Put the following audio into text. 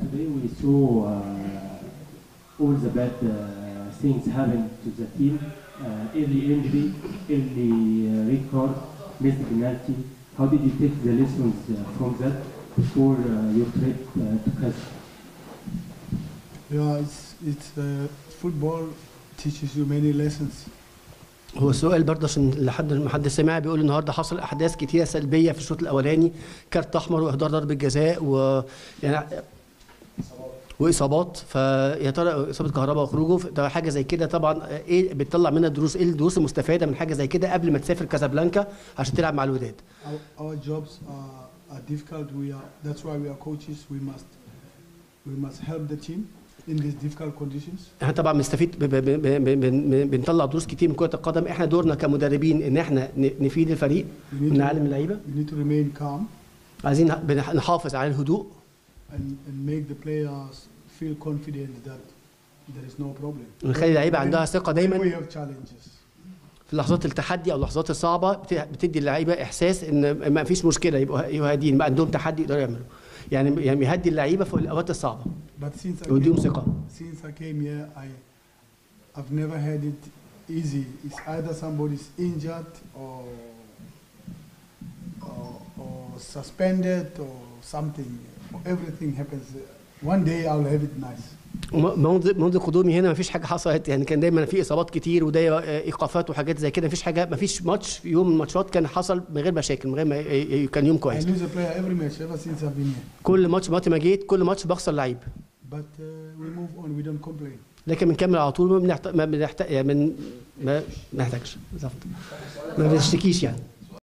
today we saw uh, all the bad uh, things happen to the team. Uh, early injury, early uh, red card, missed penalty. How did you take the lessons uh, from that before uh, your trip uh, to Qatar? Yeah, it's it's uh, football teaches you many lessons. هو السؤال برضه عشان لحد ما حد سمع بيقول النهارده حصل احداث كتيره سلبيه في الشوط الاولاني كارت احمر واهدار ضربه جزاء و يعني واصابات فيا ترى اصابه كهرباء وخروجه ده حاجه زي كده طبعا ايه بتطلع منها دروس ايه الدروس المستفاده من حاجه زي كده قبل ما تسافر كازابلانكا عشان تلعب مع الوداد Our, our jobs are, are difficult. We are that's why we are coaches. We must we must help the team in these difficult conditions. احنا طبعا بنستفيد ب- ب- ب- ب- ب- بنطلع دروس كتير من كره القدم احنا دورنا كمدربين ان احنا ن- نفيد الفريق We need, نعلم to, اللعيبه we need to remain calm عايزين نح- نحافظ على الهدوء and, and make the players feel confident that there is no problem. ونخلي اللعيبه عندها ثقه When we دايما have challenges. في لحظات التحدي او اللحظات الصعبه بت- بتدي اللعيبه احساس ان ما فيش مشكله يبقوا يبقوا هاديين ما عندهم تحدي يقدروا يعملوا يعني يعني يهدي اللعيبه في الاوقات الصعبه But since I ويديهم came, ثقه since I came here, I I've never had it easy. It's either somebody's injured or or, or suspended or something. Everything happens. One day I'll have it nice. وم- منذ منذ قدومي هنا ما فيش حاجه حصلت يعني كان دايما في اصابات كتير وده ايقافات وحاجات زي كده ما فيش حاجه ما فيش ماتش في يوم من الماتشات كان حصل من غير مشاكل من غير ما ي- ي- كان يوم I كويس lose a player every match ever since I've been here. كل ماتش وقت ما جيت كل ماتش بخسر لعيب But uh, we move on. We don't complain. لكن بنكمل على طول ما بنحتاج ما بنحتاج يعني من ما ما نحتاجش بالظبط ما بنشتكيش يعني